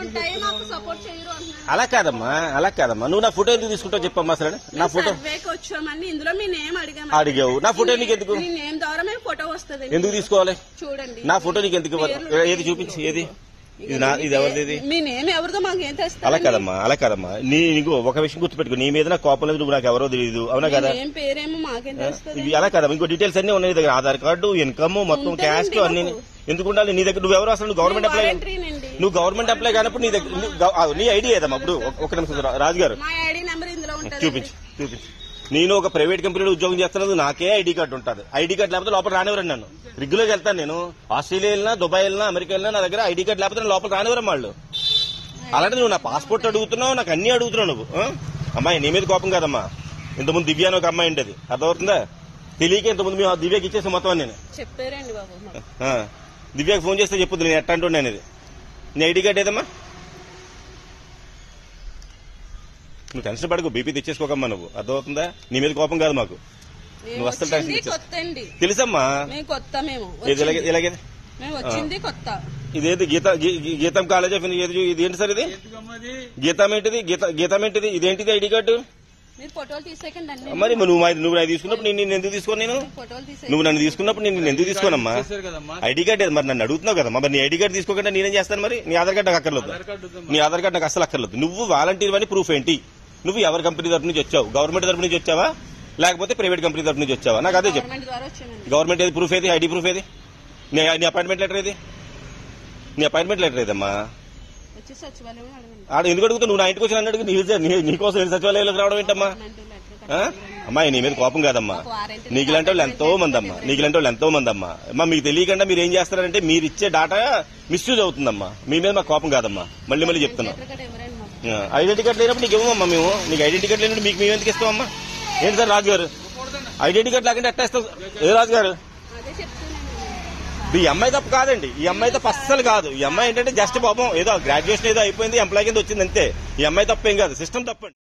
ఉంటాయి మాకు సపోర్ట్ చేయరు అంటున్నారు అలా కాదమ్మా అలా కాదమ్మా నువ్వు నా ఫోటో ఎందుకు తీసుకుంటావు చెప్పమ్మా అసలు నా ఫోటో సర్వేకి వచ్చామని ఇందులో మీ నేమ్ అడిగాము అడిగావు నా ఫోటో నీకు ఎందుకు మీ నేమ్ ద్వారా మేము ఫోటో వస్తుంది ఎందుకు తీసుకోవాలి చూడండి నా ఫోటో నీకు ఎందుకు ఇవ్వాలి? ఏది చూపించి ఏది ఇది నా ఇది ఎవరిది ఇది మీ నేమ్ ఎవరిదో మాకు ఏం తెలుస్తుంది అలా కాదమ్మా అలా కాదమ్మా నీ నీకు ఒక విషయం గుర్తుపెట్టుకో నీ మీద నాకు కోపం లేదు నువ్వు నాకు ఎవరో తెలియదు అవునా కదా ఏం పేరేమో మాకేం తెలుస్తుంది ఇవి అలా కదా ఇంకో డీటెయిల్స్ అన్ని ఉన్నాయి నీ దగ్గర ఆధార్ కార్డు ఇన్కమ్ మొత్తం ఉంటుందండి క్యాస్ట్ అన్ని మాకు. ఎందుకు ఉండాలి నీ దగ్గర నువ్వు ఎవరు అసలు నువ్వు గవర్నమెంట్ అప్లై వాలంటరీనండి నువ్వు గవర్నమెంట్ అప్లై కానప్పుడు నీ దగ్గర నీ గవ- ఆ, నీ ఐడి ఏదమ్మా ఇప్పుడు ఒక- ఒక నిమిషం రా- రాజు గారు మా ఐడి నెంబర్ ఇందులో ఉంటుంది చూపించు చూపించు నేను ఒక ప్రైవేట్ కంపెనీలో ఉద్యోగం చేస్తున్నది నాకే ఐడి కార్డు ఉంటుంది ఐడి కార్డు లేకపోతే లోపల రానివ్వరండి నన్ను రెగ్యులర్ గా వెళ్తాను నేను ఆస్ట్రేలియా వెళ్ళినా దుబాయ్ వెళ్ళినా అమెరికా వెళ్ళినా నా దగ్గర ఐడి కార్డు లేకపోతే నన్ను లోపల రానివ్వరం వాళ్ళు అలాంటి నువ్వు నా పాస్పోర్ట్ అడుగుతున్నావు నాకు అన్ని అడుగుతున్నావు నువ్వు ఆ? అమ్మాయి నీ మీద కోపం కాదమ్మా ఇంతకుముందు దివ్య అని ఒక అమ్మాయి ఉండేది అర్థమవుతుందా తెలియక ఇంతకుముందు మేము ఆ దివ్యకి ఇచ్చేసి మొత్తం నేను చెప్పారండి బాబు మాకు. ఆ. దివ్యకి ఫోన్ చేస్తే చెప్పొద్దు నేను ఎట్ట అంటుండే అనేది నీ ఐడి కార్డు ఏదమ్మా నువ్వు టెన్షన్ పడకు బీపీ తెచ్చేసుకోకమ్మా నువ్వు అర్థమవుతుందా నీ మీద కోపం కాదు మాకు మేము నువ్వు అస్సలు వచ్చింది టెన్షన్ కొత్త అండి తెలుసమ్మా మేము కొత్త మేము ఇది ఇలాగే వచ్చింది. ఇలాగే మేము వచ్చింది కొత్త ఇదేంటి గీత గీ- గీ- గీతం కాలేజ్ ఆఫ్ ఇది ఇది ఏంటి సార్ ఇది గీతం ఏంటిది గీత గీతం ఏంటిది ఇదేంటిది ఐడి కార్డు మీరు ఫోటోలు తీసేకండి అన్ని మరి నువ్వు మా- నువ్వు నాకు తీసుకున్నప్పుడు నేను నిన్ను ఎందుకు తీసుకోను నేను ఫోటోలు తీసే నువ్వు నన్ను తీసుకున్నప్పుడు నేను నిన్ను ఎందుకు తీసుకోనమ్మా చేశారు కదమ్మా ఐడి కార్డు ఏది? మరి నన్ను అడుగుతున్నావు కదా మరి నీ ఐడి కార్డు తీసుకోకుండా నేనేం చేస్తాను మరి నీ ఆధార్ కార్డు నాకు అక్కర్లేదు ఆధార్ కార్డు ఉందమ్మా. నీ ఆధార్ కార్డు నాకు అసలు అక్కర్లేదు నువ్వు వాలంటీర్ అని ప్రూఫ్ ఏంటి నువ్వు ఎవరి కంపెనీ తరపు నుంచి వచ్చావు గవర్నమెంట్ తరపు నుంచి వచ్చావా లేకపోతే ప్రైవేట్ కంపెనీ తరపు నుంచి వచ్చావా నాకు అదే చెప్పు గవర్నమెంట్ ద్వారా వచ్చామండి గవర్నమెంట్ ఏది ప్రూఫ్ ఏది ఐడి ప్రూఫ్ ఏది నీ నీ అపాయింట్మెంట్ లెటర్ ఏది నీ అపాయింట్మెంట్ లెటర్ ఏదమ్మా వచ్చి సచివాలయం అడగండి ఆడ ఎందుకు అడుగుతావు నువ్వు నా ఇంటికి వచ్చి నన్ను అడుగు నీ నీ- నీకోసం నేను సచివాలయంలోకి రావడం ఏంటమ్మా గవర్నమెంట్ లెటర్ ఆ? అమ్మాయి నీ మీద కోపం కాదమ్మా మాకు వారంటీ నీకు ఇలాంటి వాళ్ళు ఎంతో మంది అమ్మా నీకు ఇలాంటి వాళ్ళు ఎంతో మంది అమ్మా అమ్మా మీకు తెలియకుండా మీరు ఏం చేస్తారంటే మీరు ఇచ్చే డాటా మిస్యూజ్ అవుతుందమ్మా మీ మీద మాకు కోపం కాదమ్మా మళ్ళీ మళ్ళీ చెప్తున్నాం లెటర్ కూడా ఎవరండి మాకు ఐడెంటిటీ కార్డు లేనప్పుడు నీకు ఇవ్వమమ్మా మేము నీకు ఐడెంటిటీ కార్డు లేనప్పుడు మీకు మేము ఎందుకు ఇస్తామమ్మా ఏంటి సార్ రాజు గారు ఐడెంటిటీ కార్డు లేకుండా ఎట్లా ఇస్తాం ఏ రాజు గారు అదే చెప్తున్నాను ఈ అమ్మాయి తప్పు కాదండి ఈ అమ్మాయి తప్పు అస్సలు కాదు ఈ అమ్మాయి ఏంటంటే జస్ట్ పాపం ఏదో గ్రాడ్యుయేషన్ ఏదో అయిపోయింది ఎంప్లాయ్ కింద వచ్చింది అంతే ఈ అమ్మాయి తప్పు ఏం కాదు సిస్టమ్ తప్పండి